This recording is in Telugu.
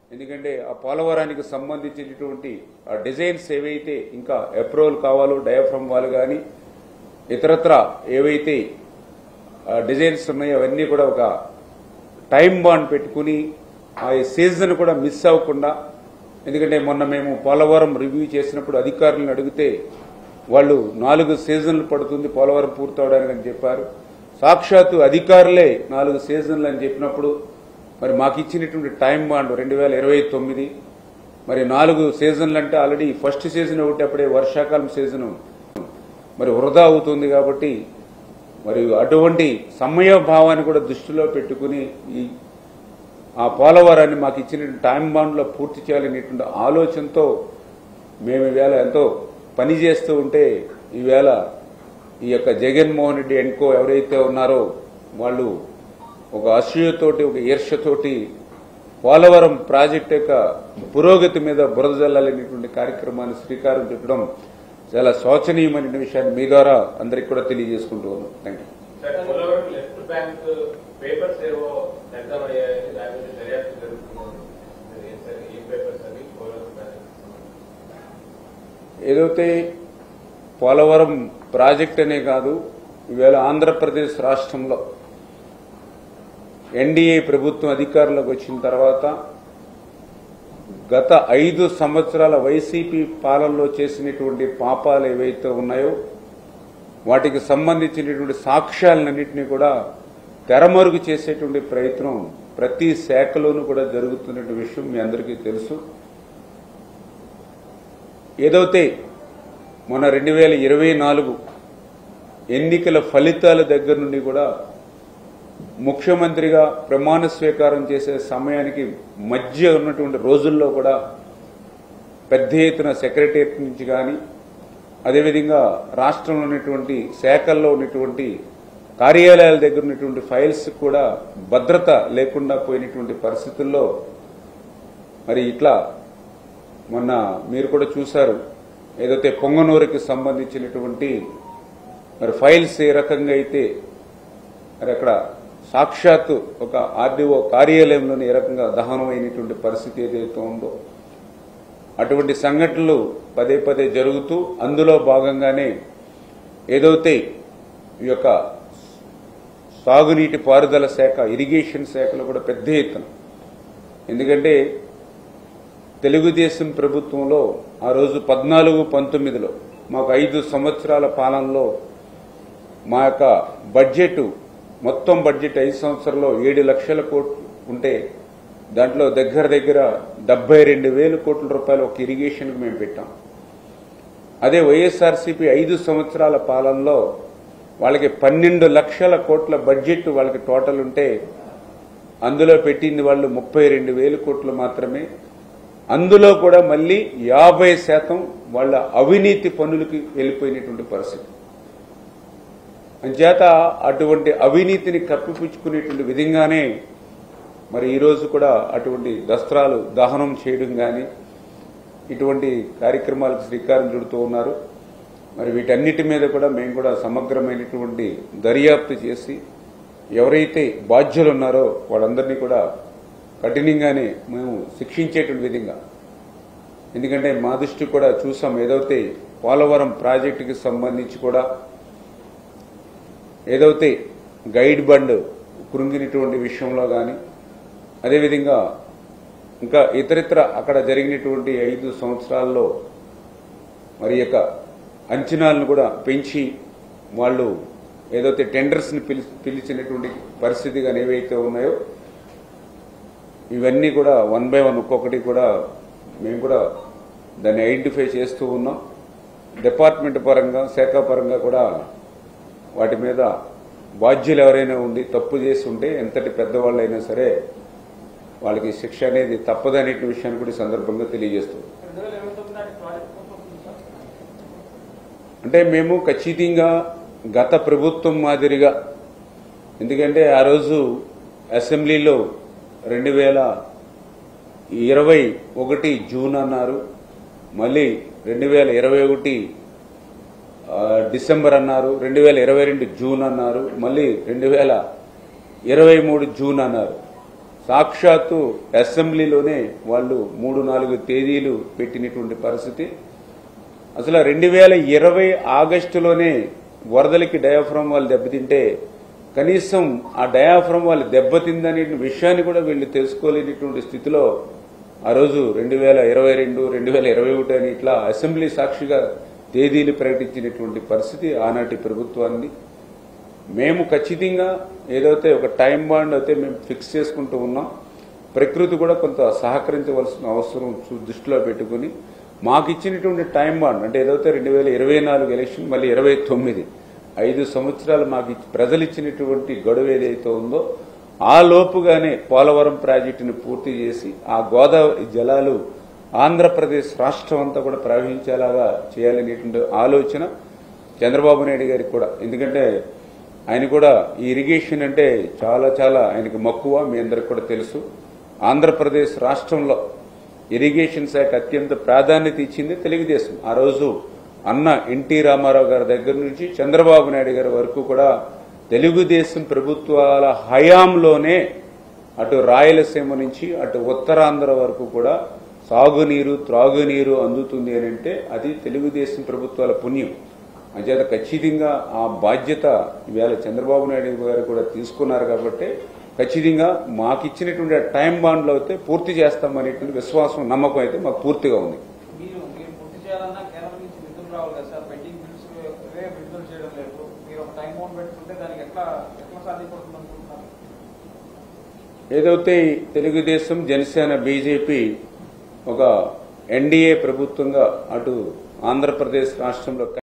ఎందుకంటే ఆ పోలవరానికి సంబంధించినటువంటి ఆ డిజైన్స్ ఏవైతే ఇంకా అప్రూవల్ కావాలో డయాఫ్రమ్ వాళ్ళు కానీ ఇతరత్ర ఏవైతే ఆ డిజైన్స్ ఉన్నాయో అవన్నీ కూడా ఒక టైం బాండ్ పెట్టుకుని ఆ సీజన్ కూడా మిస్ అవ్వకుండా ఎందుకంటే మొన్న మేము పోలవరం రివ్యూ చేసినప్పుడు అధికారులను అడిగితే వాళ్ళు నాలుగు సీజన్లు పడుతుంది పోలవరం పూర్తవడానికి అని చెప్పారు సాక్షాత్తు అధికారులే నాలుగు సీజన్లు అని చెప్పినప్పుడు మరి మాకు ఇచ్చినటువంటి టైం బాండ్ రెండు వేల ఇరవై తొమ్మిది మరి నాలుగు సీజన్లు అంటే ఆల్రెడీ ఫస్ట్ సీజన్ ఒకటి అప్పుడే వర్షాకాలం సీజన్ మరి వృధా అవుతుంది కాబట్టి మరి అటువంటి సమయభావాన్ని కూడా దృష్టిలో పెట్టుకుని ఈ ఆ పోలవరాన్ని మాకు ఇచ్చిన టైం బాండ్లో పూర్తి చేయాలనేటువంటి ఆలోచనతో మేము ఈవేళ ఎంతో పని చేస్తూ ఉంటే ఈవేళ ఈ యొక్క జగన్మోహన్ రెడ్డి ఎన్కో ఎవరైతే ఉన్నారో వాళ్ళు ఒక అసూయతోటి ఒక ఈర్ష్యతోటి పోలవరం ప్రాజెక్టు యొక్క పురోగతి మీద బురద జల్లాలనేటువంటి కార్యక్రమాన్ని శ్రీకారం చుట్టడం చాలా శోచనీయమైన విషయాన్ని మీ ద్వారా అందరికి కూడా తెలియజేసుకుంటూ ఉన్నాం thank you sir Polavaram left bank papers ఏవో దగ్ధమయ్యాయని దాని మీద దర్యాప్తు జరుగుతుంది అది ఏం సార్ ఏం పేపర్స్ అవి పోలవరం బ్యాంక్ ఏదైతే పోలవరం ప్రాజెక్ట్ అనే కాదు ఈవేళ ఆంధ్రప్రదేశ్ రాష్ట్రంలో ఎన్డీఏ ప్రభుత్వం అధికారంలోకి వచ్చిన తర్వాత గత ఐదు సంవత్సరాల వైసీపీ పాలనలో చేసినటువంటి పాపాలు ఏవైతే ఉన్నాయో వాటికి సంబంధించినటువంటి సాక్ష్యాలన్నింటినీ కూడా తెరమరుగు చేసేటువంటి ప్రయత్నం ప్రతి శాఖలోనూ కూడా జరుగుతున్న విషయం మీ అందరికీ తెలుసు ఏదైతే మన రెండు వేల ఇరవై నాలుగు ఎన్నికల ఫలితాల దగ్గర నుండి కూడా ముఖ్యమంత్రిగా ప్రమాణ స్వీకారం చేసే సమయానికి మధ్య ఉన్నటువంటి రోజుల్లో కూడా పెద్ద ఎత్తున సెక్రటరియట్ నుంచి కానీ అదేవిధంగా రాష్ట్రంలో ఉన్నటువంటి శాఖల్లో ఉన్నటువంటి కార్యాలయాల దగ్గర ఉన్నటువంటి ఫైల్స్ కూడా భద్రత లేకుండా పోయినటువంటి పరిస్థితుల్లో మరి ఇట్లా మొన్న మీరు కూడా చూశారు ఏదైతే పొంగనూరుకి సంబంధించినటువంటి మరి ఫైల్స్ ఏ రకంగా అయితే మరి అక్కడ సాక్షాత్తు ఒక ఆర్డీఓ కార్యాలయంలోని ఏ రకంగా దహనమైనటువంటి పరిస్థితి ఏదైతే ఉందో అటువంటి సంఘటనలు పదే పదే జరుగుతూ అందులో భాగంగానే ఏదైతే ఈ యొక్క సాగునీటి పారుదల శాఖ ఇరిగేషన్ శాఖలో కూడా పెద్ద ఎత్తున ఎందుకంటే తెలుగుదేశం ప్రభుత్వంలో ఆ రోజు పద్నాలుగు పంతొమ్మిదిలో మాకు ఐదు సంవత్సరాల పాలనలో మా యొక్క బడ్జెట్ మొత్తం బడ్జెట్ ఐదు సంవత్సరాల్లో ఏడు లక్షల కోట్లు ఉంటే దాంట్లో దగ్గర దగ్గర డెబ్బై రెండు వేల కోట్ల రూపాయలు ఒక ఇరిగేషన్కి మేము పెట్టాం అదే వైఎస్ఆర్సీపీ ఐదు సంవత్సరాల పాలనలో వాళ్ళకి పన్నెండు లక్షల కోట్ల బడ్జెట్ వాళ్ళకి టోటల్ ఉంటే అందులో పెట్టింది వాళ్ళు ముప్పై రెండు వేల కోట్లు మాత్రమే అందులో కూడా మళ్ళీ యాభై శాతం వాళ్ళ అవినీతి పనులకి వెళ్ళిపోయినటువంటి పరిస్థితి అంచేత అటువంటి అవినీతిని కప్పిపుచ్చుకునేటువంటి విధంగానే మరి ఈరోజు కూడా అటువంటి దస్త్రాలు దహనం చేయడం కానీ ఇటువంటి కార్యక్రమాలకు శ్రీకారం చుడుతూ ఉన్నారు మరి వీటన్నిటి మీద కూడా మేము కూడా సమగ్రమైనటువంటి దర్యాప్తు చేసి ఎవరైతే బాధ్యులు ఉన్నారో వాళ్ళందరినీ కూడా కఠినంగానే మేము శిక్షించేటువంటి విధంగా ఎందుకంటే మా దృష్టి కూడా చూసాం ఏదైతే పోలవరం ప్రాజెక్టుకి సంబంధించి కూడా ఏదైతే గైడ్ బండ్ కృంగినటువంటి విషయంలో కానీ అదేవిధంగా ఇంకా ఇతరితర అక్కడ జరిగినటువంటి ఐదు సంవత్సరాల్లో మరి యొక్క అంచనాలను కూడా పెంచి వాళ్ళు ఏదైతే టెండర్స్ని పిలి పిలిచినటువంటి పరిస్థితి కానీ ఏవైతే ఉన్నాయో ఇవన్నీ కూడా వన్ బై వన్ ఒక్కొక్కటి కూడా మేము కూడా దాన్ని ఐడెంటిఫై చేస్తూ ఉన్నాం డిపార్ట్మెంట్ పరంగా శాఖ పరంగా కూడా వాటి మీద బాధ్యులు ఎవరైనా ఉండి తప్పు చేసి ఉంటే ఎంతటి పెద్దవాళ్ళైనా సరే వాళ్ళకి శిక్ష అనేది తప్పదనే విషయాన్ని కూడా ఈ సందర్భంగా తెలియజేస్తుంది రెండు వేల ఇరవై తొమ్మిది నాటి ప్రాజెక్ట్ పూర్తవుతుంది సార్ అంటే మేము ఖచ్చితంగా గత ప్రభుత్వం మాదిరిగా ఎందుకంటే ఆ రోజు అసెంబ్లీలో రెండు వేల ఇరవై ఒకటి జూన్ అన్నారు మళ్ళీ రెండు వేల ఇరవై ఒకటి ఆ, డిసెంబర్ అన్నారు రెండు వేల ఇరవై రెండు జూన్ అన్నారు మళ్ళీ రెండు వేల ఇరవై మూడు జూన్ అన్నారు సాక్షాత్తు అసెంబ్లీలోనే వాళ్ళు మూడు నాలుగు తేదీలు పెట్టినటువంటి పరిస్థితి అసలు రెండు వేల ఇరవై ఆగస్టులోనే వరదలకి డయాఫ్రమ్ వాళ్ళు దెబ్బతింటే కనీసం ఆ డయాఫ్రమ్ వాళ్ళు దెబ్బతిందనే విషయాన్ని కూడా వీళ్ళు తెలుసుకోలేనటువంటి స్థితిలో ఆ రోజు రెండు వేల ఇరవై రెండు రెండు వేల ఇరవై ఒకటి అని ఇట్లా అసెంబ్లీ సాక్షిగా తేదీలు ప్రకటించినటువంటి పరిస్థితి ఆనాటి ప్రభుత్వాన్ని మేము ఖచ్చితంగా ఏదైతే ఒక టైం బాండ్ అయితే మేము ఫిక్స్ చేసుకుంటూ ఉన్నాం ప్రకృతి కూడా కొంత సహకరించవలసిన అవసరం చూ- దృష్టిలో పెట్టుకుని మాకు ఇచ్చినటువంటి టైం బాండ్ అంటే ఏదైతే రెండు వేల ఇరవై నాలుగు ఎలక్షన్ మళ్ళీ ఇరవై తొమ్మిది ఐదు సంవత్సరాలు మాకు ఇచ్చి- ప్రజలు ఇచ్చినటువంటి గడువు ఏదైతే ఉందో ఆ లోపుగానే పోలవరం ప్రాజెక్టును పూర్తి చేసి ఆ గోదావరి జలాలు ఆంధ్రప్రదేశ్ రాష్ట్రం అంతా కూడా ప్రవహించేలాగా చేయాలనేటువంటి ఆలోచన చంద్రబాబు నాయుడు గారికి కూడా ఎందుకంటే ఆయన కూడా ఈ ఇరిగేషన్ అంటే చాలా చాలా ఆయనకి మక్కువ మీ అందరికి కూడా తెలుసు ఆంధ్రప్రదేశ్ రాష్ట్రంలో ఇరిగేషన్ శాఖ అత్యంత ప్రాధాన్యత ఇచ్చింది తెలుగుదేశం ఆ రోజు అన్న ఎన్టీ రామారావు గారి దగ్గర నుంచి చంద్రబాబు నాయుడు గారి వరకు కూడా తెలుగుదేశం ప్రభుత్వాల హయాంలోనే అటు రాయలసీమ నుంచి అటు ఉత్తరాంధ్ర వరకు కూడా సాగునీరు త్రాగునీరు అందుతుంది అని అంటే అది తెలుగుదేశం ప్రభుత్వాల పుణ్యం అంచేత ఖచ్చితంగా ఆ బాధ్యత ఈవేళ చంద్రబాబు నాయుడు గారు కూడా తీసుకున్నారు కాబట్టి ఖచ్చితంగా మాకు ఇచ్చినటువంటి ఆ టైం బాండ్లో అయితే పూర్తి చేస్తామనేటువంటి విశ్వాసం నమ్మకం అయితే మాకు పూర్తిగా ఉంది మీరు మీరు పూర్తి చేయాలన్నా కేంద్రం నుంచి నిధులు రావాలి కదా సార్ పెండింగ్ బిల్స్ ఇవే విడుదల చేయడం లేదు మీరు ఒక టైం బౌండ్ పెట్టుకుంటే దానికి ఎట్లా ఎట్లా సాధ్యపడుతుంది అనుకుంటున్నారు ఏదైతే ఈ తెలుగుదేశం జనసేన బీజేపీ ఒక ఎన్డీఏ ప్రభుత్వంగా అటు ఆంధ్రప్రదేశ్ రాష్ట్రంలో